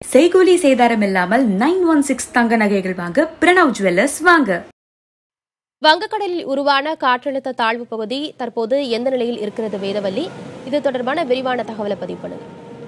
செய்கூலி சேதாரம் இல்லாமல் நைன் ஒன் சிக்ஸ் தங்க நகைகள் வாங்க பிரணவ் ஜுவல்லர்ஸ் வாங்க வங்கக்கடலில் உருவான காற்றழுத்த தாழ்வு பகுதி தற்போது எந்த நிலையில் இருக்கிறது வேதவல்லி இது தொடர்பான விரிவான தகவலை பதிவு பண்ணுங்க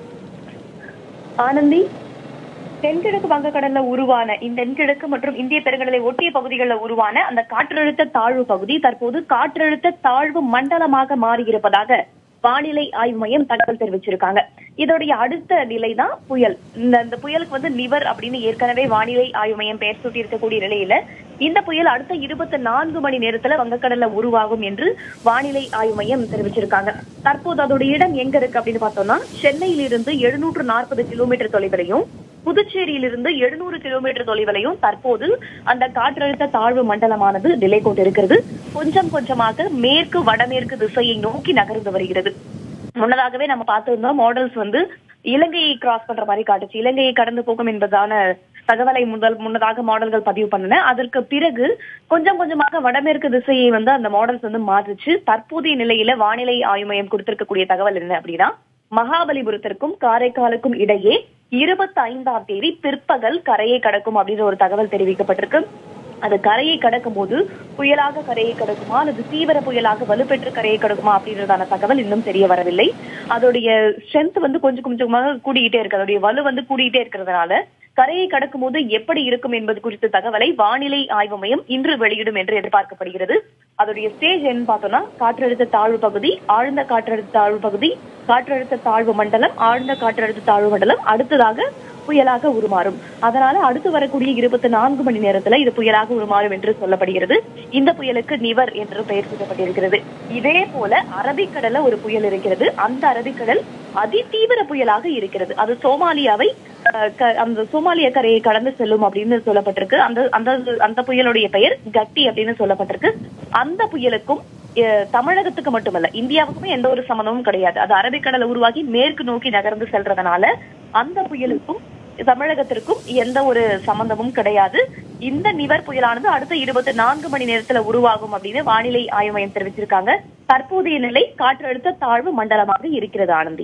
ஆனந்தி தென்கிழக்கு வங்கக்கடல்ல உருவான இந்த தென்கிழக்கு மற்றும் இந்திய பெருங்கடலை ஒட்டிய பகுதிகளில் உருவான அந்த காற்றழுத்த தாழ்வு பகுதி தற்போது காற்றழுத்த தாழ்வு மண்டலமாக மாறி இருப்பதாக வானிலை ஆய்வு மையம் தகவல் தெரிவிச்சிருக்காங்க இதோடைய அடுத்த நிலை தான் புயல் இந்த இந்த புயலுக்கு வந்து நிவர் அப்படின்னு ஏற்கனவே வானிலை ஆய்வு மையம் பெயர் சூட்டி இருக்கக்கூடிய நிலையில இந்த புயல் அடுத்த இருபத்தி நான்கு மணி நேரத்துல வங்கக்கடல்ல உருவாகும் என்று வானிலை ஆய்வு மையம் தெரிவிச்சிருக்காங்க தற்போது அதோட இடம் எங்க இருக்கு அப்படின்னு பார்த்தோம்னா சென்னையிலிருந்து எழுநூற்று நாற்பது கிலோமீட்டர் தொலைவிலையும் புதுச்சேரியிலிருந்து எழுநூறு கிலோமீட்டர் தொலைவிலையும் தற்போது அந்த காற்றழுத்த தாழ்வு மண்டலமானது நிலை கொண்டிருக்கிறது கொஞ்சம் கொஞ்சமாக மேற்கு வடமேற்கு திசையை நோக்கி நகர்ந்து வருகிறது முன்னதாகவே நம்ம பார்த்திருந்தோம் மாடல்ஸ் வந்து இலங்கையை கிராஸ் பண்ற மாதிரி காட்டுச்சு இலங்கையை கடந்து போகும் என்பதான தகவலை முதல் முன்னதாக மாடல்கள் பதிவு பண்ணன அதற்கு பிறகு கொஞ்சம் கொஞ்சமாக வடமேற்கு திசையை வந்து அந்த மாடல்ஸ் வந்து மாற்றுச்சு தற்போதைய நிலையில வானிலை ஆய்வு மையம் கொடுத்திருக்கக்கூடிய தகவல் என்ன அப்படின்னா மகாபலிபுரத்திற்கும் காரைக்காலுக்கும் இடையே இருபத்தி ஐந்தாம் தேதி பிற்பகல் கரையை கடக்கும் அப்படின்ற ஒரு தகவல் தெரிவிக்கப்பட்டிருக்கு அது கரையை கடக்கும் போது புயலாக கரையை கடக்குமா அல்லது தீவிர புயலாக வலுப்பெற்று கரையை கடக்குமா அப்படின்றதான தகவல் இன்னும் தெரிய வரவில்லை அதோடைய ஸ்ட்ரென்த் வந்து கொஞ்சம் கொஞ்சமாக கூடிக்கிட்டே இருக்கு அதோடைய வலு வந்து கூடிக்கிட்டே இருக்கிறதுனால கரையை கடக்கும் போது எப்படி இருக்கும் என்பது குறித்த தகவலை வானிலை ஆய்வு மையம் இன்று வெளியிடும் என்று எதிர்பார்க்கப்படுகிறது அதோடைய ஸ்டேஜ் என்னன்னு பார்த்தோம்னா காற்றழுத்த தாழ்வு பகுதி ஆழ்ந்த காற்றழுத்த தாழ்வு பகுதி காற்றழுத்த தாழ்வு மண்டலம் ஆழ்ந்த காற்றழுத்த தாழ்வு மண்டலம் அடுத்ததாக புயலாக உருமாறும் அதனால அடுத்து வரக்கூடிய இருபத்தி நான்கு மணி நேரத்துல இது புயலாக உருமாறும் என்று சொல்லப்படுகிறது இந்த புயலுக்கு நிவர் என்று பெயர் சூட்டப்பட்டிருக்கிறது இதே போல அரபிக்கடல்ல ஒரு புயல் இருக்கிறது அந்த அரபிக்கடல் அதிதீவிர புயலாக இருக்கிறது அது சோமாலியாவை அஹ், க- அந்த சோமாலிய கரையை கடந்து செல்லும் அப்படின்னு சொல்லப்பட்டிருக்கு அந்த அந்த அந்த புயலுடைய பெயர் கட்டி அப்படின்னு சொல்லப்பட்டிருக்கு அந்த புயலுக்கும் அஹ், தமிழகத்துக்கு மட்டுமல்ல இந்தியாவுக்குமே எந்த ஒரு சம்மந்தமும் கிடையாது அது அரபிக்கடலை உருவாகி மேற்கு நோக்கி நகர்ந்து செல்றதுனால அந்த புயலுக்கும் தமிழகத்திற்கும் எந்த ஒரு சம்பந்தமும் கிடையாது இந்த நிவர் புயலானது அடுத்த இருபத்தி நான்கு மணி நேரத்துல உருவாகும் அப்படின்னு வானிலை ஆய்வு மையம் தெரிவிச்சிருக்காங்க தற்போதைய நிலை காற்றழுத்த தாழ்வு மண்டலமாக இருக்கிறது ஆனந்தி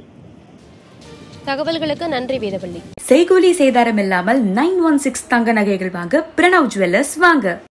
தகவல்களுக்கு நன்றி வேதவல்லி செய்கூலி சேதாரம் இல்லாமல் நைன் ஒன் சிக்ஸ் தங்க நகைகள் வாங்க பிரணவ் ஜுவல்லர்ஸ் வாங்க